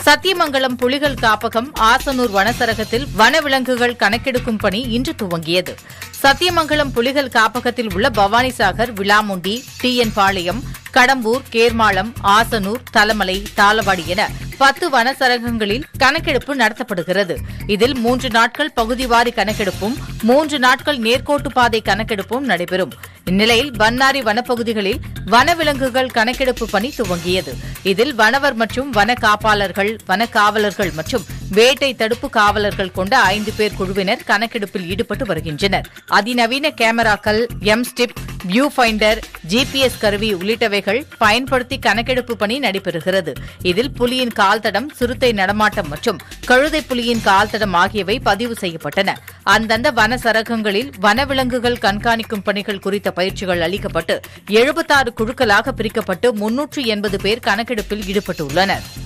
சத்தியமங்கலம் புலிகள் காப்பகம் ஆசனூர் வனசரகத்தில் வனவிலங்குகள் கணக்கெடுக்கும் பணி இன்று துவங்கியது சத்தியமங்கலம் புலிகள் காப்பகத்தில் உள்ள பவானிசாகர் விளாமுண்டி டிஎன் பாளையம் கடம்பூர் கேர்மாளம் ஆசனூர் தலமலை தாளவாடி என பத்து வனசரகங்களில் கணக்கெடுப்பு நடத்தப்படுகிறது இதில் மூன்று நாட்கள் பகுதிவாரி கணக்கெடுப்பும் மூன்று நாட்கள் நேர்கோட்டு பாதை கணக்கெடுப்பும் நடைபெறும் இந்நிலையில் பன்னாரி வனப்பகுதிகளில் வனவிலங்குகள் கணக்கெடுப்பு பணி துவங்கியது இதில் வனவர் மற்றும் வன காப்பாளர்கள் வன காவலர்கள் மற்றும் வேட்டை தடுப்பு காவலர்கள் கொண்ட ஐந்து பேர் குழுவினர் கணக்கெடுப்பில் ஈடுபட்டு வருகின்றனர் அதிநவீன கேமராக்கள் M stripes view finder GPS கருவி உள்ளிட்டவைகள் பயன்படுத்தி கணக்கெடுப்பு பணி நடைபெறுகிறது இதில் புலியின் கால்தடம் சிறுத்தை நடமாட்டம் மற்றும் கழுதை புலியின் கால்தடம் ஆகியவை பதிவு செய்யப்பட்டன அந்தந்த வன சரகங்களில் வனவிலங்குகள் கண்காணிக்கும் பணிகள் குறித்த பயிற்சிகள் அளிக்கப்பட்டு எழுபத்தாறு குழுக்களாக பிரிக்கப்பட்டு முன்னூற்று எண்பது பேர் கணக்கெடுப்பில் ஈடுபட்டுள்ளனர்